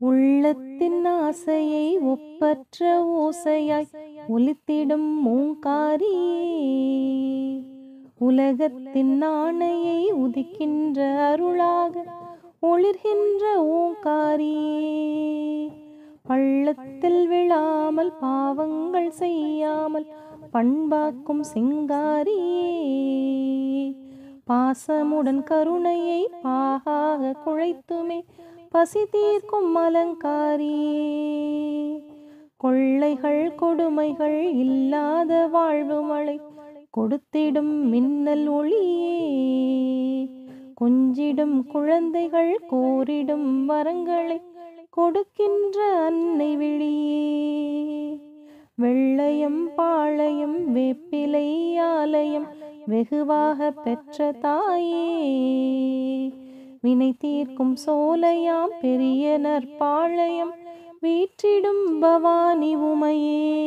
உள்ளத்தின் ஆசையை ஒப்பற்ற ஓசையாய் ஒலித்திடும் மூங்காரியே உலகத்தின் நாணையை உதிக்கின்ற அருளாக ஒளிர்கின்ற ஓங்காரியே பள்ளத்தில் விழாமல் பாவங்கள் செய்யாமல் பண்பாக்கும் சிங்காரியே பாசமுடன் கருணையை பாகாக குழைத்துமே பசி தீர்க்கும் அலங்காரியே கொள்ளைகள் கொடுமைகள் இல்லாத வாழ்வு மழை கொடுத்திடும் மின்னல் ஒளியே கொஞ்சிடும் குழந்தைகள் கோரிடும் வரங்களை கொடுக்கின்ற அன்னை விழியே வெள்ளையம் பாளையம் வேப்பிலை ஆலயம் வெகுவாக பெற்ற தாயே வினை தீர்க்கும் சோலையாம் பெரிய நற்பாளையம் வீற்றிடும் பவானி உமையே